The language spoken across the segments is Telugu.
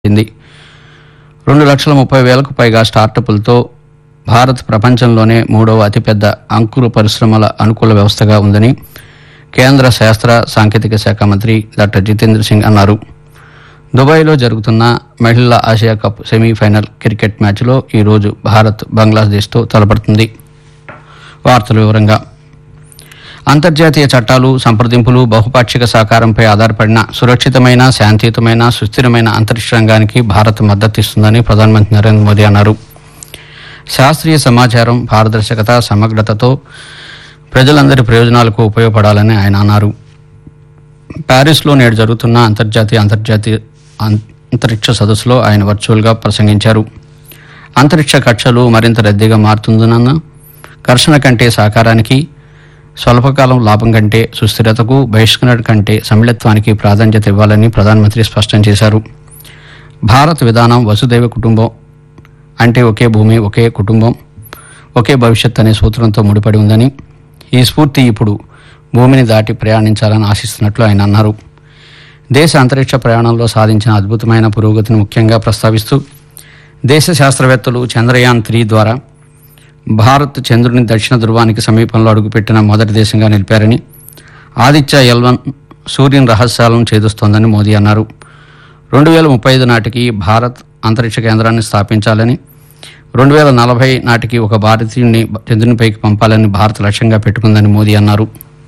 చెంది రెండు లక్షల ముప్పై వేలకు పైగా స్టార్టప్లతో భారత్ ప్రపంచంలోనే మూడవ అతిపెద్ద అంకుర పరిశ్రమల అనుకూల వ్యవస్థగా ఉందని కేంద్ర శాస్త్ర సాంకేతిక శాఖ మంత్రి డాక్టర్ జితేంద్ర సింగ్ అన్నారు దుబాయ్లో జరుగుతున్న మహిళల ఆసియా కప్ సెమీఫైనల్ క్రికెట్ మ్యాచ్లో ఈరోజు భారత్ బంగ్లాదేశ్తో తలపడుతుంది వార్తల వివరంగా అంతర్జాతీయ చట్టాలు సంప్రదింపులు బహుపాక్షిక సహకారంపై ఆధారపడిన సురక్షితమైన శాంతియుతమైన సుస్థిరమైన అంతరిక్ష రంగానికి భారత్ మద్దతిస్తుందని ప్రధానమంత్రి నరేంద్ర మోదీ అన్నారు శాస్త్రీయ సమాచారం పారదర్శకత సమగ్రతతో ప్రజలందరి ప్రయోజనాలకు ఉపయోగపడాలని ఆయన అన్నారు ప్యారిస్లో నేడు జరుగుతున్న అంతర్జాతీయ అంతర్జాతీయ అం- అంతరిక్ష సదస్సులో ఆయన వర్చువల్గా ప్రసంగించారు అంతరిక్ష కక్షలు మరింత రద్దీగా మారుతుందన్న ఘర్షణ కంటే సహకారానికి స్వల్పకాలం లాభం కంటే సుస్థిరతకు బహిష్కరణ కంటే సమ్మిళత్వానికి ప్రాధాన్యత ఇవ్వాలని ప్రధానమంత్రి స్పష్టం చేశారు భారత్ విధానం వసుదైవ కుటుంబం అంటే ఒకే భూమి ఒకే కుటుంబం ఒకే భవిష్యత్ అనే సూత్రంతో ముడిపడి ఉందని ఈ స్ఫూర్తి ఇప్పుడు భూమిని దాటి ప్రయాణించాలని ఆశిస్తున్నట్లు ఆయన అన్నారు దేశ అంతరిక్ష ప్రయాణంలో సాధించిన అద్భుతమైన పురోగతిని ముఖ్యంగా ప్రస్తావిస్తూ దేశ శాస్త్రవేత్తలు చంద్రయాన్ త్రీ ద్వారా భారత్ చంద్రుని దక్షిణ ధృవానికి సమీపంలో అడుగుపెట్టిన మొదటి దేశంగా నిలిపారని ఆదిత్య ఎల్వన్ సూర్యుని రహస్యాలను ఛేదిస్తోందని మోదీ అన్నారు రెండు వేల ముప్పై ఐదు నాటికి భారత్ అంతరిక్ష కేంద్రాన్ని స్థాపించాలని రెండు వేల నలభై నాటికి ఒక భారతీయుడిని చంద్రునిపైకి పంపాలని భారత్ లక్ష్యంగా పెట్టుకుందని మోదీ అన్నారు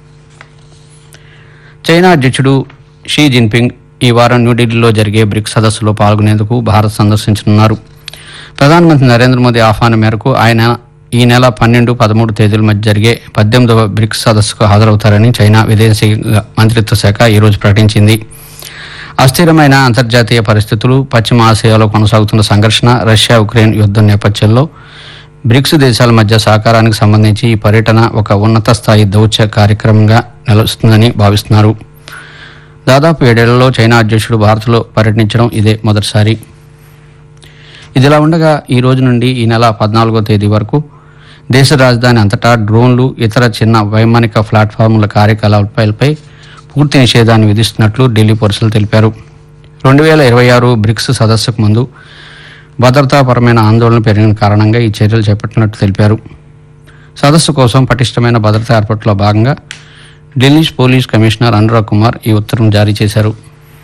చైనా అధ్యక్షుడు షీ జిన్పింగ్ ఈ వారం న్యూఢిల్లీలో జరిగే బ్రిక్స్ సదస్సులో పాల్గొనేందుకు భారత్ సందర్శించనున్నారు ప్రధానమంత్రి నరేంద్ర మోదీ ఆహ్వానం మేరకు ఆయన ఈ నెల పన్నెండు పదమూడు తేదీల మధ్య జరిగే పద్దెనిమిదవ బ్రిక్స్ సదస్సుకు హాజరవుతారని చైనా విదేశీ మంత్రిత్వ శాఖ ఈరోజు ప్రకటించింది అస్థిరమైన అంతర్జాతీయ పరిస్థితులు పశ్చిమ ఆసియాలో కొనసాగుతున్న సంఘర్షణ రష్యా ఉక్రెయిన్ యుద్ధం నేపథ్యంలో బ్రిక్స్ దేశాల మధ్య సహకారానికి సంబంధించి ఈ పర్యటన ఒక ఉన్నత స్థాయి దౌత్య కార్యక్రమంగా నిలుస్తుందని భావిస్తున్నారు దాదాపు ఏడేళ్లలో చైనా అధ్యక్షుడు భారత్లో పర్యటించడం ఇదే మొదటిసారి ఇదిలా ఉండగా ఈ రోజు నుండి ఈ నెల పద్నాలుగో తేదీ వరకు దేశ రాజధాని అంతటా డ్రోన్లు ఇతర చిన్న వైమానిక ప్లాట్ఫామ్ల కార్యకలాపాలపై పూర్తి నిషేధాన్ని విధిస్తున్నట్లు ఢిల్లీ పోలీసులు తెలిపారు రెండు వేల ఇరవై ఆరు బ్రిక్స్ సదస్సుకు ముందు భద్రతాపరమైన ఆందోళన పెరిగిన కారణంగా ఈ చర్యలు చేపట్టినట్టు తెలిపారు సదస్సు కోసం పటిష్టమైన భద్రతా ఏర్పాట్లో భాగంగా ఢిల్లీ పోలీస్ కమిషనర్ అనురాగ్ కుమార్ ఈ ఉత్తర్వును జారీ చేశారు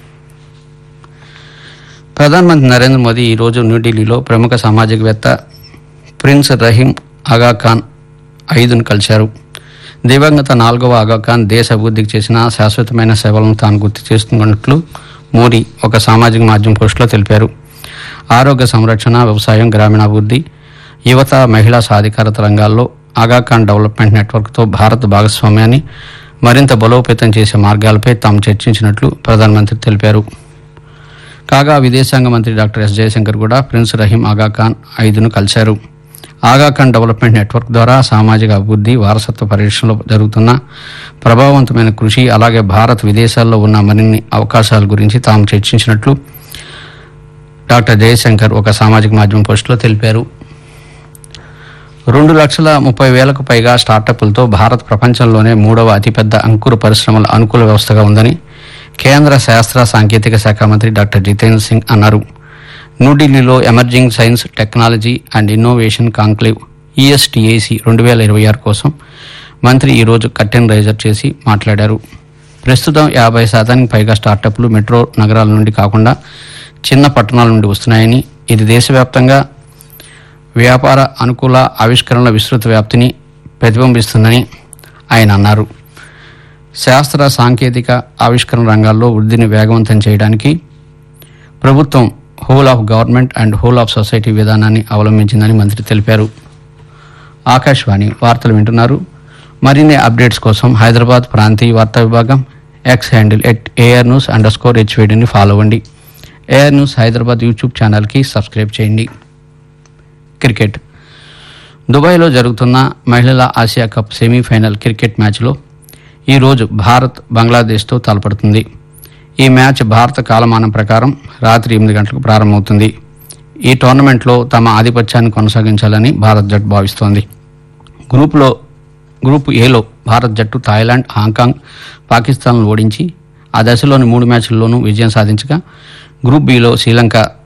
ప్రధానమంత్రి నరేంద్ర మోదీ ఈరోజు న్యూఢిల్లీలో ప్రముఖ సామాజికవేత్త ప్రిన్స్ రహీం ఆగా ఖాన్ ఐదును కలిశారు దివంగత నాలుగవ ఆగా ఖాన్ దేశ అభివృద్ధికి చేసిన శాశ్వతమైన సేవలను తాను గుర్తు చేస్తున్నట్లు మోడీ ఒక సామాజిక మాధ్యమం పోస్టులో తెలిపారు ఆరోగ్య సంరక్షణ వ్యవసాయం గ్రామీణాభివృద్ధి యువత మహిళా సాధికారత రంగాల్లో ఆగా ఖాన్ డెవలప్మెంట్ నెట్వర్క్తో భారత్ భాగస్వామ్యాన్ని మరింత బలోపేతం చేసే మార్గాలపై తాము చర్చించినట్లు ప్రధానమంత్రి తెలిపారు కాగా విదేశాంగ మంత్రి డాక్టర్ ఎస్ జయశంకర్ కూడా ప్రిన్స్ రహీం ఆగా ఖాన్ ఐదును కలిశారు ఆగా ఖాన్ డెవలప్మెంట్ నెట్వర్క్ ద్వారా సామాజిక అభివృద్ధి వారసత్వ పరిరక్షణలో జరుగుతున్న ప్రభావవంతమైన కృషి అలాగే భారత్ విదేశాల్లో ఉన్న మరిన్ని అవకాశాల గురించి తాము చర్చించినట్లు డాక్టర్ జయశంకర్ ఒక సామాజిక మాధ్యమం పోస్టులో తెలిపారు రెండు లక్షల ముప్పై వేలకు పైగా స్టార్టప్లతో భారత్ ప్రపంచంలోనే మూడవ అతిపెద్ద అంకుర పరిశ్రమల అనుకూల వ్యవస్థగా ఉందని కేంద్ర శాస్త్ర సాంకేతిక శాఖ మంత్రి డాక్టర్ జితేంద్ర సింగ్ అన్నారు న్యూఢిల్లీలో emerging science technology and innovation conclave ESTIC రెండు వేల ఇరవై ఆరు కోసం మంత్రి ఈరోజు కర్టెన్ రైజర్ చేసి మాట్లాడారు ప్రస్తుతం యాభై శాతానికి పైగా స్టార్టప్లు మెట్రో నగరాల నుండి కాకుండా చిన్న పట్టణాల నుండి వస్తున్నాయని ఇది దేశవ్యాప్తంగా వ్యాపార అనుకూల ఆవిష్కరణల విస్తృత వ్యాప్తిని ప్రతిబింబిస్తుందని ఆయన అన్నారు శాస్త్ర సాంకేతిక ఆవిష్కరణ రంగాల్లో వృద్ధిని వేగవంతం చేయడానికి ప్రభుత్వం whole of government and whole of society విధానాన్ని అవలంబించిందని మంత్రి తెలిపారు ఆకాశవాణి వార్తలు వింటున్నారు మరిన్ని అప్డేట్స్ కోసం హైదరాబాద్ ప్రాంతీయ వార్తా విభాగం X handle at AIR news underscore హెచ్వేడిని ఫాలో అవ్వండి ఏఆర్ న్యూస్ హైదరాబాద్ యూట్యూబ్ ఛానల్కి సబ్స్క్రైబ్ చేయండి క్రికెట్ దుబాయ్లో జరుగుతున్న మహిళల ఆసియా కప్ సెమీఫైనల్ క్రికెట్ మ్యాచ్లో ఈరోజు భారత్ బంగ్లాదేశ్తో తలపడుతుంది ఈ మ్యాచ్ భారత కాలమానం ప్రకారం రాత్రి ఎనిమిది గంటలకు ప్రారంభమవుతుంది ఈ టోర్నమెంట్లో తమ ఆధిపత్యాన్ని కొనసాగించాలని భారత్ జట్టు భావిస్తోంది గ్రూపులో గ్రూప్ ఏలో భారత్ జట్టు థాయిలాండ్ హాంకాంగ్ పాకిస్తాన్ను ఓడించి ఆ దశలోని మూడు మ్యాచ్ల్లోనూ విజయం సాధించగా గ్రూప్ బిలో శ్రీలంక